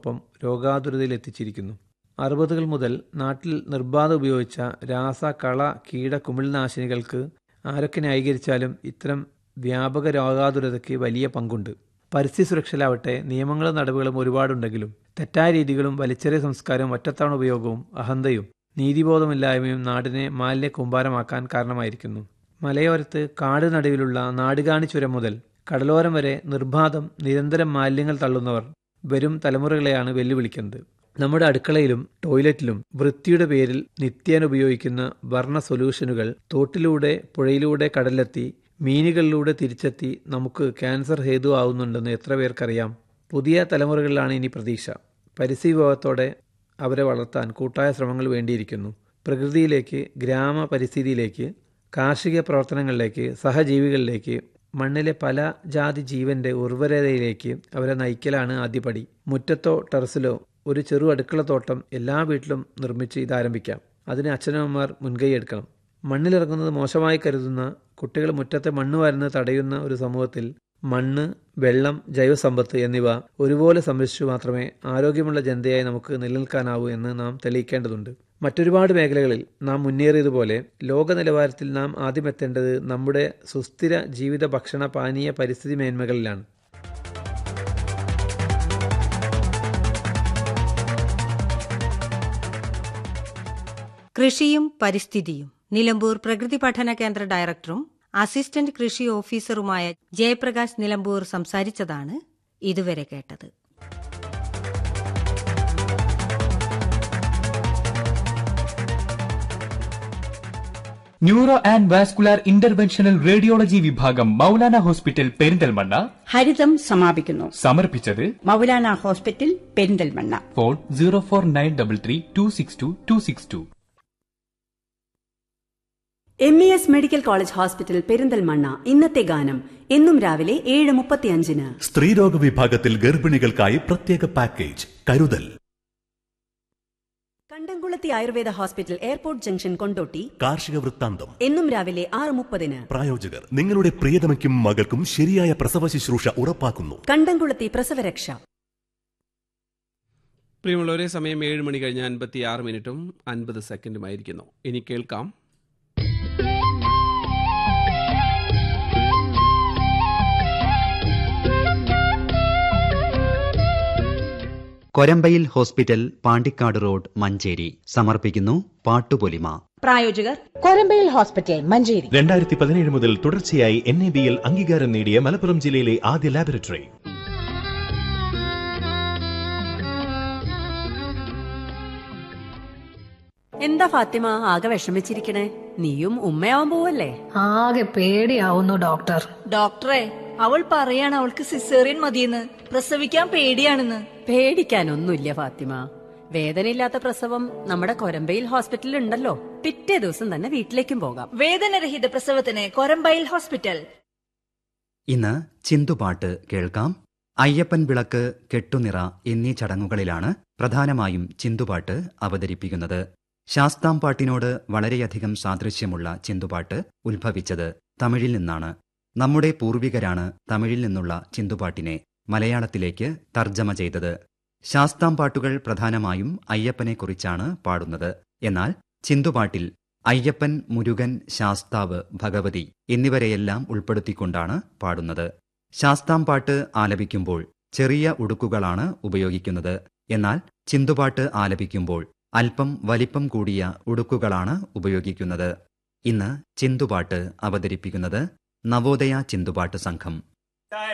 ജീവിതത്തോടൊപ്പം രോഗാതുരതയിൽ എത്തിച്ചിരിക്കുന്നു അറുപതുകൾ മുതൽ നാട്ടിൽ നിർബാധം ഉപയോഗിച്ച രാസ കള കീട കുമിൾനാശിനികൾക്ക് ആരൊക്കെ ന്യായീകരിച്ചാലും ഇത്തരം വ്യാപക രോഗാതുരതയ്ക്ക് വലിയ പങ്കുണ്ട് പരിസ്ഥിതി സുരക്ഷയിലാവട്ടെ നിയമങ്ങളും നടപടികളും ഒരുപാടുണ്ടെങ്കിലും തെറ്റായ രീതികളും വലിച്ചെറിയ സംസ്കാരവും ഒറ്റത്തവണ ഉപയോഗവും അഹന്തയും നീതിബോധമില്ലായ്മയും നാടിനെ മാലിന്യ കൂമ്പാരമാക്കാൻ കാരണമായിരിക്കുന്നു മലയോരത്ത് കാട് നടുവിലുള്ള നാടുകാണി ചുരം മുതൽ കടലോരം വരെ നിർബാധം നിരന്തരം മാലിന്യങ്ങൾ തള്ളുന്നവർ വരും തലമുറകളെയാണ് വെല്ലുവിളിക്കുന്നത് നമ്മുടെ അടുക്കളയിലും ടോയ്ലറ്റിലും വൃത്തിയുടെ പേരിൽ നിത്യേന ഉപയോഗിക്കുന്ന വർണ്ണ സൊല്യൂഷനുകൾ തോട്ടിലൂടെ പുഴയിലൂടെ കടലെത്തി മീനുകളിലൂടെ തിരിച്ചെത്തി നമുക്ക് ക്യാൻസർ ഹേതുവാകുന്നുണ്ടെന്ന് എത്ര പേർക്കറിയാം പുതിയ തലമുറകളിലാണ് ഇനി പ്രതീക്ഷ പരിസ്ഥിതി വിഭവത്തോടെ അവരെ വളർത്താൻ കൂട്ടായ ശ്രമങ്ങൾ വേണ്ടിയിരിക്കുന്നു പ്രകൃതിയിലേക്ക് ഗ്രാമ പരിസ്ഥിതിയിലേക്ക് കാർഷിക പ്രവർത്തനങ്ങളിലേക്ക് സഹജീവികളിലേക്ക് മണ്ണിലെ പല ജാതി ജീവന്റെ ഉർവരതയിലേക്ക് അവരെ നയിക്കലാണ് ആദ്യപടി മുറ്റത്തോ ടെറസിലോ ഒരു ചെറു അടുക്കളത്തോട്ടം എല്ലാ വീട്ടിലും നിർമ്മിച്ച് ഇതാരംഭിക്കാം അതിന് അച്ഛനമ്മമാർ മുൻകൈ എടുക്കണം മണ്ണിലിറങ്ങുന്നത് മോശമായി കരുതുന്ന കുട്ടികൾ മുറ്റത്തെ മണ്ണ് വരുന്നത് തടയുന്ന ഒരു സമൂഹത്തിൽ മണ്ണ് വെള്ളം ജൈവസമ്പത്ത് എന്നിവ ഒരുപോലെ സംരക്ഷിച്ചു മാത്രമേ ആരോഗ്യമുള്ള ജനതയായി നമുക്ക് നിലനിൽക്കാനാവൂ എന്ന് നാം തെളിയിക്കേണ്ടതുണ്ട് മറ്റൊരുപാട് മേഖലകളിൽ നാം മുന്നേറിയതുപോലെ ലോക നിലവാരത്തിൽ നാം ആദ്യം എത്തേണ്ടത് നമ്മുടെ സുസ്ഥിര ജീവിത ഭക്ഷണ പാനീയ പരിസ്ഥിതി മേന്മകളിലാണ് കൃഷിയും പരിസ്ഥിതിയും നിലമ്പൂർ പ്രകൃതി പഠന കേന്ദ്ര ഡയറക്ടറും അസിസ്റ്റന്റ് കൃഷി ഓഫീസറുമായ ജയപ്രകാശ് നിലമ്പൂർ സംസാരിച്ചതാണ് ഇതുവരെ കേട്ടത് neuro and vascular interventional radiology വിഭാഗം മൗലാന ഹോസ്പിറ്റൽ പെരിന്തൽമണ്ണ ഹരിതം സമാപിക്കുന്നു സമർപ്പിച്ചത് Maulana hospital Perinthalmanna phone zero four nine double three two six two two six two M E S medical college hospital Perinthalmanna ഇന്നത്തെ ഗാനം എന്നും രാവിലെ ഏഴ് മുപ്പത്തിയഞ്ചിന് സ്ത്രീരോഗ വിഭാഗത്തിൽ ഗർഭിണികൾക്കായി പ്രത്യേക പാക്കേജ് കരുതൽ Kandamkulathi Ayurveda hospital airport junction Kondotty കാർഷിക വൃത്താന്തം എന്നും രാവിലെ ആറ് മുപ്പതിന് പ്രായോജകർ നിങ്ങളുടെ പ്രിയതമയ്ക്കും മകൾക്കും ശരിയായ പ്രസവ ശുശ്രൂഷ ഉറപ്പാക്കുന്നു കണ്ടംകുളത്തി പ്രസവരക്ഷ പ്രിയമുള്ളവരെ സമയം ഏഴ് മണി കഴിഞ്ഞ് അൻപത്തി ആറ് മിനിറ്റും അൻപത് സെക്കൻഡുമായിരിക്കുന്നു ഇനി കേൾക്കാം കൊരമ്പയിൽ ഹോസ്പിറ്റൽ പാണ്ടിക്കാട് റോഡ് മഞ്ചേരി സമർപ്പിക്കുന്നു പാട്ടുപൊലിമ പ്രായോജകർ കൊരമ്പയിൽ ഹോസ്പിറ്റൽ മഞ്ചേരി രണ്ടായിരത്തി പതിനേഴ് മുതൽ തുടർച്ചയായി എൻ എ ബിയിൽ അംഗീകാരം നേടിയ മലപ്പുറം ജില്ലയിലെ ആദ്യ ലാബറട്ടറി എന്താ ഫാത്തിമ ആകെ വിഷമിച്ചിരിക്കണേ നീയും ഉമ്മയാവാൻ പോവല്ലേ ആകെ പേടിയാവുന്നു ഡോക്ടർ ഡോക്ടറെ അവൾ പറയാണ് അവൾക്ക് സിസേറിയൻ മതിയെന്ന് പ്രസവിക്കാൻ പേടിയാണെന്ന് പേടിക്കാനൊന്നുമില്ല ഫാത്തിമ വേദനയില്ലാത്ത പ്രസവം നമ്മുടെ കൊരമ്പയിൽ ഹോസ്പിറ്റലിൽ ഉണ്ടല്ലോ പിറ്റേ ദിവസം തന്നെ വീട്ടിലേക്കും പോകാം വേദനരഹിത പ്രസവത്തിന് കൊരമ്പയിൽ ഹോസ്പിറ്റൽ ഇന്ന് ചിന്തുപാട്ട് കേൾക്കാം അയ്യപ്പൻ വിളക്ക് കെട്ടുനിറ എന്നീ ചടങ്ങുകളിലാണ് പ്രധാനമായും ചിന്തുപാട്ട് അവതരിപ്പിക്കുന്നത് ശാസ്താം പാട്ടിനോട് വളരെയധികം സാദൃശ്യമുള്ള ചിന്തുപാട്ട് ഉത്ഭവിച്ചത് തമിഴിൽ നിന്നാണ് നമ്മുടെ പൂർവികരാണ് തമിഴിൽ നിന്നുള്ള ചിന്തുപാട്ടിനെ മലയാളത്തിലേക്ക് തർജ്ജമ ചെയ്തത് ശാസ്താം പാട്ടുകൾ പ്രധാനമായും അയ്യപ്പനെക്കുറിച്ചാണ് പാടുന്നത് എന്നാൽ ചിന്തുപാട്ടിൽ അയ്യപ്പൻ മുരുകൻ ശാസ്താവ് ഭഗവതി എന്നിവരെയെല്ലാം ഉൾപ്പെടുത്തിക്കൊണ്ടാണ് പാടുന്നത് ശാസ്താം പാട്ട് ആലപിക്കുമ്പോൾ ചെറിയ ഉടുക്കുകളാണ് ഉപയോഗിക്കുന്നത് എന്നാൽ ചിന്തുപാട്ട് ആലപിക്കുമ്പോൾ അല്പം വലിപ്പം കൂടിയ ഉടുക്കുകളാണ് ഉപയോഗിക്കുന്നത് ഇന്ന് ചിന്തുപാട്ട് അവതരിപ്പിക്കുന്നത് നവോദയ ചിന്തുപാട്ട് സംഘം